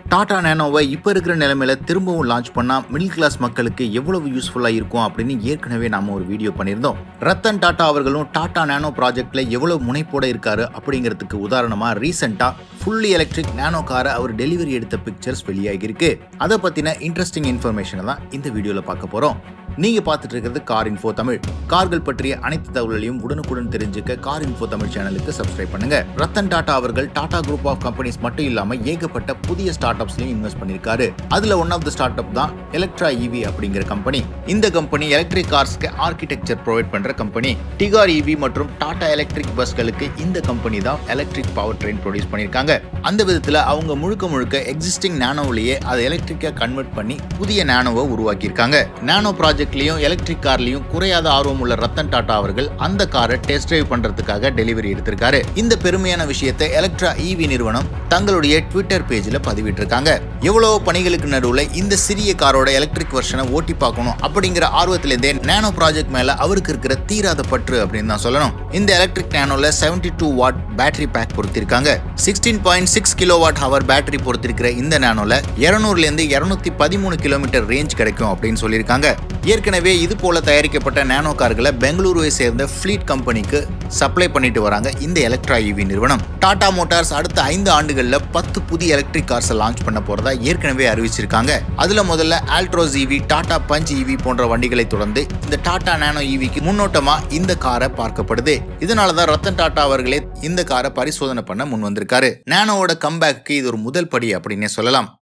டாடா நேனோவை இப்போ இருக்கிற நிலைமையில திரும்பவும் லான்ச் பண்ணா மிடில் கிளாஸ் மக்களுக்கு எவ்வளவு யூஸ்ஃபுல்லா இருக்கும் அப்படின்னு ஏற்கனவே நாம ஒரு வீடியோ பண்ணியிருந்தோம் ரத்தன் டாடா அவர்களும் டாடா நேனோ ப்ராஜெக்ட்ல எவ்வளவு முனைப்போட இருக்காரு அப்படிங்கிறதுக்கு உதாரணமா ரீசெண்டா ஃபுல்லி எலக்ட்ரிக் நேனோ காரை அவர் டெலிவரி எடுத்த பிக்சர்ஸ் வெளியாகி இருக்கு அதை பத்தின இன்ட்ரெஸ்டிங் இன்ஃபர்மேஷனை தான் இந்த வீடியோல பார்க்க போறோம் நீங்க பார்த்துட்டு இருக்கிறது கார் இன்ஃபோ தமிழ் கார்கள் பற்றிய அனைத்து தகவல்களையும் உடனுக்குடன் தெரிஞ்சுக்க கார் இன்ஃபோ தமிழ் சேனலுக்கு சப்ஸ்கிரைப் பண்ணுங்க ரத்தன் டாடா அவர்கள் டாடா குரூப் ஆஃப் கம்பெனிஸ் மட்டும் இல்லாம ஏகப்பட்ட புதிய ஸ்டார்ட் அப்ஸ்லயும் இன்வெஸ்ட் பண்ணிருக்காரு அதுல one of the start up தான் எலக்ட்ரா இவி அப்படிங்கிற கம்பெனி இந்த கம்பெனி எலக்ட்ரிக் கார்ஸ்க்கு ஆர்கிடெக்சர் ப்ரொவைட் பண்ற கம்பெனி டிகார் இவி மற்றும் டாடா எலக்ட்ரிக் பஸ்களுக்கு இந்த கம்பெனி தான் எலக்ட்ரிக் பவர் ட்ரெயின் ப்ரொடியூஸ் பண்ணிருக்காங்க அந்த விதத்துல அவங்க முழுக்க முழுக்க எக்ஸிஸ்டிங் நானோவிலேயே அதை எலக்ட்ரிக்கா கன்வெர்ட் பண்ணி புதிய நானோவை உருவாக்கியிருக்காங்க நானோ ப்ராஜெக்ட்லயும் எலக்ட்ரிக் கார்லயும் குறையாத ஆர்வம் உள்ள ரத்தன் டாடா அவர்கள் அந்த காரை டெஸ்ட் டிரைவ் பண்றதுக்காக டெலிவரி எடுத்திருக்காரு இந்த பெருமையான விஷயத்தை எலக்ட்ரா இவி நிறுவனம் தங்களுடைய ட்விட்டர் பேஜ்ல பதிவிட்டிருக்காங்க எவ்வளவு பணிகளுக்கு நடுவுல இந்த சிறிய காரோட எலக்ட்ரிக் வெர்ஷனை ஓட்டி பார்க்கணும் அப்படிங்கிற ஆர்வத்திலிருந்தே நானோ ப்ராஜெக்ட் மேல அவருக்கு இருக்கிற தீராத பற்று அப்படின்னு தான் சொல்லணும் இந்த எலக்ட்ரிக் நானோல seventy two watt battery pack பொருத்திருக்காங்க sixteen point six kilowatt hour battery பொறுத்திருக்கிற இந்த நானோல இருநூறுல இருந்து இருநூத்தி பதிமூணு கிலோமீட்டர் ரேஞ்ச் கிடைக்கும் அப்படின்னு சொல்லியிருக்காங்க ஏற்கனவே இது போல தயாரிக்கப்பட்ட நானோ கார்களை பெங்களூருவை சேர்ந்த ஃபிளீட் கம்பெனிக்கு சப்ளை பண்ணிட்டு வராங்க இந்த எலக்ட்ரா இவி நிறுவனம் டாடா மோட்டார்ஸ் அடுத்த ஐந்து ஆண்டுகளில் பத்து புதிய எலக்ட்ரிக் கார்ஸை லான்ச் பண்ண போறதா ஏற்கனவே அறிவிச்சிருக்காங்க அதுல முதல்ல Altroz EV Tata Punch EV போன்ற வண்டிகளை தொடர்ந்து இந்த டாடா நானோ இவிக்கு முன்னோட்டமா இந்த காரை பார்க்கப்படுது இதனால தான் ரத்தன் டாடா அவர்களே இந்த காரை பரிசோதனை பண்ண முன் வந்திருக்காரு நானோவோட கம்பேக்கு இது ஒரு முதல் படி அப்படின்னே சொல்லலாம்